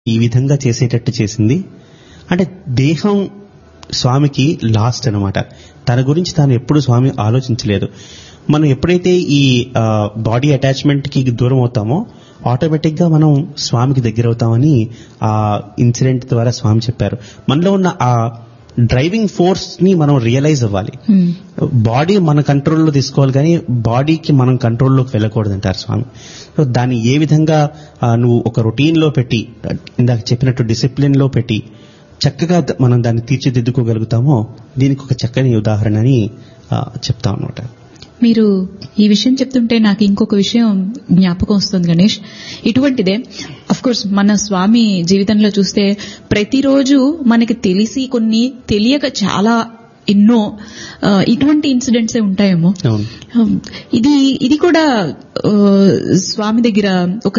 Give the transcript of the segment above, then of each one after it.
ఈ విధంగా చేసేటట్టు చేసింది అంటే దేహం స్వామికి లాస్ట్ అన్నమాట తన గురించి తాను ఎప్పుడు స్వామి ఆలోచించలేదు మనం ఎప్పుడైతే ఈ బాడీ అటాచ్మెంట్ కి దూరం అవుతామో ఆటోమేటిక్ గా మనం స్వామికి దగ్గర అవుతామని ఆ ఇన్సిడెంట్ ద్వారా స్వామి చెప్పారు మనలో ఉన్న ఆ డ్రైవింగ్ ఫోర్స్ ని మనం రియలైజ్ అవ్వాలి బాడీ మన కంట్రోల్లో తీసుకోవాలి కానీ బాడీకి మనం కంట్రోల్లోకి వెళ్ళకూడదు అంటారు స్వామి సో దాన్ని ఏ విధంగా ఆ, నువ్వు ఒక రొటీన్ లో పెట్టి ఇందాక చెప్పినట్టు డిసిప్లిన్ లో పెట్టి చక్కగా ద- మనం దాన్ని తీర్చిదిద్దుకోగలుగుతామో దీనికి ఒక చక్కని ఉదాహరణ అని ఆ, చెప్తాం అనమాట మీరు ఈ విషయం చెప్తుంటే నాకు ఇంకొక విషయం జ్ఞాపకం వస్తుంది గణేష్ ఇటువంటిదే అఫ్ కోర్స్ మన స్వామి జీవితంలో చూస్తే ప్రతిరోజు మనకి తెలిసి కొన్ని తెలియక చాలా ఎన్నో ఆ, ఇటువంటి ఇన్సిడెంట్స్ ఉంటాయేమో అవును Um, ఇది ఇది కూడా ఆ, స్వామి దగ్గర ఒక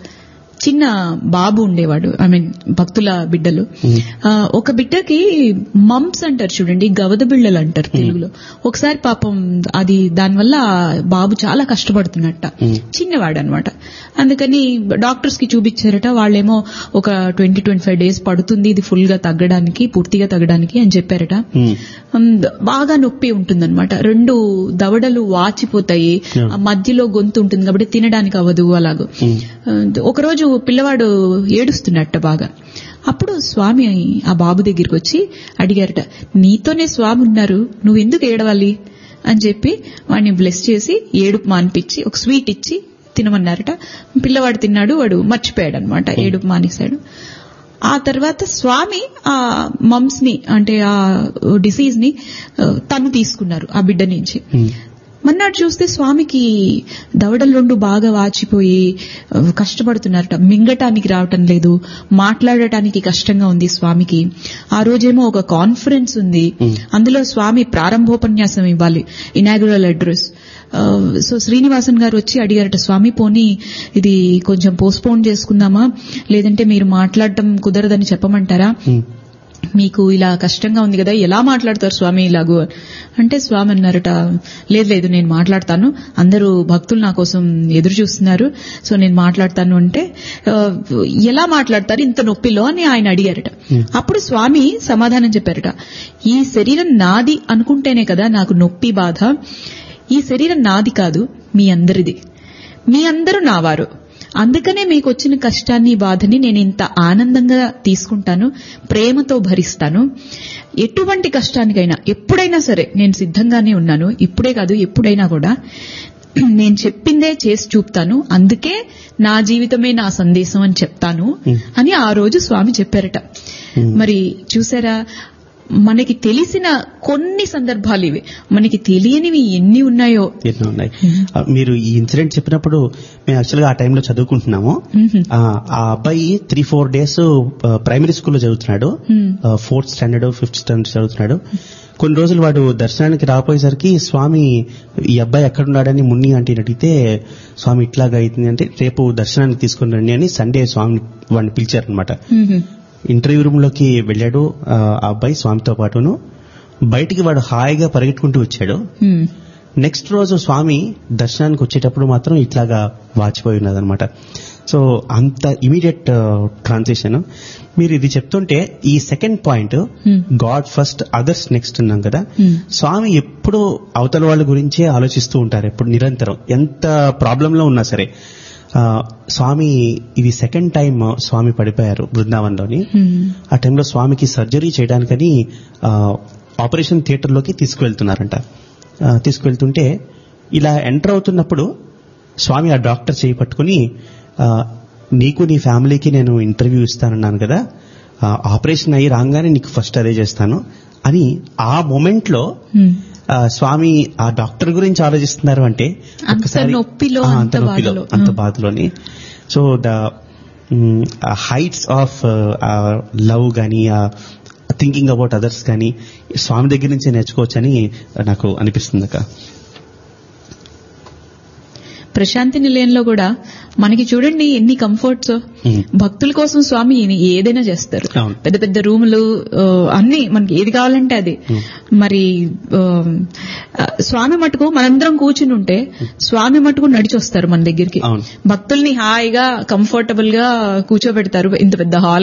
చిన్న బాబు ఉండేవాడు ఐ మీన్ భక్తుల బిడ్డలు ఆ, ఒక బిడ్డకి మంప్స్ అంటారు చూడండి గవద బిళ్ళలు అంటారు తెలుగులో ఒకసారి పాపం అది దానివల్ల ఆ బాబు చాలా కష్టపడుతున్నట్ట చిన్నవాడు అనమాట అందుకని డాక్టర్స్ కి చూపించారట వాళ్ళేమో ఒక ట్వంటీ ట్వంటీ ఫైవ్ డేస్ పడుతుంది ఇది ఫుల్ గా తగ్గడానికి పూర్తిగా తగ్గడానికి అని చెప్పారట ఉమ్. ఉమ్, బాగా నొప్పి ఉంటుందన్నమాట రెండు దవడలు వాచిపోతాయి ఆ మధ్యలో గొంతు ఉంటుంది కాబట్టి తినడానికి అవ్వదు అలాగూ ఒకరోజు పిల్లవాడు ఏడుస్తున్నట్ట బాగా అప్పుడు స్వామి ఆ బాబు దగ్గరికి వచ్చి అడిగారట నీతోనే స్వామి ఉన్నారు నువ్వు ఎందుకు ఏడవాలి అని చెప్పి వాడిని బ్లెస్ చేసి ఏడుపు మానిపించి ఒక స్వీట్ ఇచ్చి తినమన్నారట పిల్లవాడు తిన్నాడు వాడు మర్చిపోయాడు అనమాట ఏడుపు మానేశాడు ఆ తర్వాత స్వామి ఆ మమ్స్ ని అంటే ఆ డిసీజ్ ని ఆ, తను తీసుకున్నారు ఆ బిడ్డ నుంచి మన్నాడు చూస్తే స్వామికి దవడలు రెండు బాగా వాచిపోయి ఆ, కష్టపడుతున్నారట మింగటానికి రావటం లేదు మాట్లాడటానికి కష్టంగా ఉంది స్వామికి ఆ రోజేమో ఒక కాన్ఫరెన్స్ ఉంది అందులో స్వామి ప్రారంభోపన్యాసం ఇవ్వాలి ఇనాగురల్ అడ్రస్ సో శ్రీనివాసన్ గారు వచ్చి అడిగారట స్వామి పోనీ ఇది కొంచెం పోస్ట్పోన్ చేసుకుందామా లేదంటే మీరు మాట్లాడటం కుదరదని చెప్పమంటారా మీకు ఇలా కష్టంగా ఉంది కదా ఎలా మాట్లాడతారు స్వామి ఇలాగూ అంటే స్వామి అన్నారట లేదు లేదు నేను మాట్లాడతాను అందరూ భక్తులు నా కోసం ఎదురు చూస్తున్నారు సో నేను మాట్లాడతాను అంటే "ఆ, ఎలా మాట్లాడతారు ఇంత నొప్పిలో అని ఆయన అడిగారట అప్పుడు స్వామి సమాధానం చెప్పారట ఈ శరీరం నాది అనుకుంటేనే కదా నాకు నొప్పి బాధ ఈ శరీరం నాది కాదు మీ అందరిది మీ అందరూ నావారు అందుకనే మీకు వచ్చిన కష్టాన్ని బాధని నేను ఇంత ఆనందంగా తీసుకుంటాను ప్రేమతో భరిస్తాను ఎటువంటి కష్టానికైనా ఎప్పుడైనా సరే నేను సిద్ధంగానే ఉన్నాను ఇప్పుడే కాదు ఎప్పుడైనా కూడా నేను చెప్పిందే చేసి చూపుతాను అందుకే నా జీవితమే నా సందేశం అని చెప్తాను అని ఆ రోజు స్వామి చెప్పారట మరి చూసారా మనకి తెలిసిన కొన్ని సందర్భాలు ఇవి మనకి తెలియనివి ఎన్ని ఉన్నాయో ఎన్నో ఉన్నాయి ఆ, మీరు ఈ ఇన్సిడెంట్ చెప్పినప్పుడు మేము యాక్చువల్గా ఆ టైంలో చదువుకుంటున్నాము ఆ ఆ అబ్బాయి త్రీ ఫోర్ డేస్ ప్రైమరీ స్కూల్లో చదువుతున్నాడు ఫోర్త్ స్టాండర్డ్ ఫిఫ్త్ స్టాండర్డ్ చదువుతున్నాడు కొన్ని రోజులు వాడు దర్శనానికి రాపోయేసరికి స్వామి ఈ అబ్బాయి ఎక్కడున్నాడని మున్ని ఆంటీని అడిగితే స్వామి ఇట్లాగా అవుతుంది అంటే రేపు దర్శనానికి తీసుకుని రండి అని సండే స్వామి వాడిని పిలిచారనమాట ఇంటర్వ్యూ రూమ్ లోకి వెళ్ళాడు ఆ ఆ అబ్బాయి స్వామితో పాటును బయటికి వాడు హాయిగా పరిగెట్టుకుంటూ వచ్చాడు హ్మ్. నెక్స్ట్ రోజు స్వామి దర్శనానికి వచ్చేటప్పుడు మాత్రం ఇట్లాగా వాచిపోయి ఉన్నదనమాట సో అంత ఇమీడియట్ ట్రాన్సిషన్ మీరు ఇది చెప్తుంటే ఈ second point god first others next ఉన్నాం కదా స్వామి ఎప్పుడు అవతల వాళ్ళ గురించే ఆలోచిస్తూ ఉంటారు ఎప్పుడు నిరంతరం ఎంత ప్రాబ్లంలో ఉన్నా సరే ఆ, స్వామి ఇది సెకండ్ టైం స్వామి పడిపోయారు బృందావనంలోని ఆ టైంలో స్వామికి సర్జరీ చేయడానికని ఆ, ఆపరేషన్ థియేటర్లోకి తీసుకువెళ్తున్నారంట ఆ, తీసుకువెళ్తుంటే ఇలా ఎంటర్ అవుతున్నప్పుడు స్వామి ఆ డాక్టర్ చేయి పట్టుకుని ఆ, నీకు నీ ఫ్యామిలీకి నేను ఇంటర్వ్యూ ఇస్తానన్నాను కదా ఆ, ఆపరేషన్ అయ్యి రాగానే నీకు ఫస్ట్ అదే చేస్తాను అని ఆ మొమెంట్ లో హ్మ్. ఆ, స్వామి ఆ డాక్టర్ గురించి ఆలోచిస్తున్నారు అంటే అంత ఒక్కసారి- నొప్పిలో, ఆ, అంత నొప్పిలో బాధలో. అంత ఆ. బాధలోని so the heights of love గాని థింకింగ్ అబౌట్ అదర్స్ కానీ స్వామి దగ్గర నుంచే నేర్చుకోవచ్చని నాకు అనిపిస్తుంది అక్క ప్రశాంతి నిలయంలో కూడా మనకి చూడండి ఎన్ని కంఫర్ట్స్ Hmm. భక్తుల కోసం స్వామి ఏదైనా చేస్తారు అవును. పెద్ద పెద్ద రూములు ఆ, అన్ని మనకి ఏది కావాలంటే అది మరి ఆ, ఆ, స్వామి మటుకు మనందరం కూర్చుని ఉంటే స్వామి మటుకు నడిచి వస్తారు మన దగ్గరికి అవును. భక్తుల్ని హాయిగా కంఫర్టబుల్ గా కూర్చోబెడతారు ఇంత పెద్ద హాల్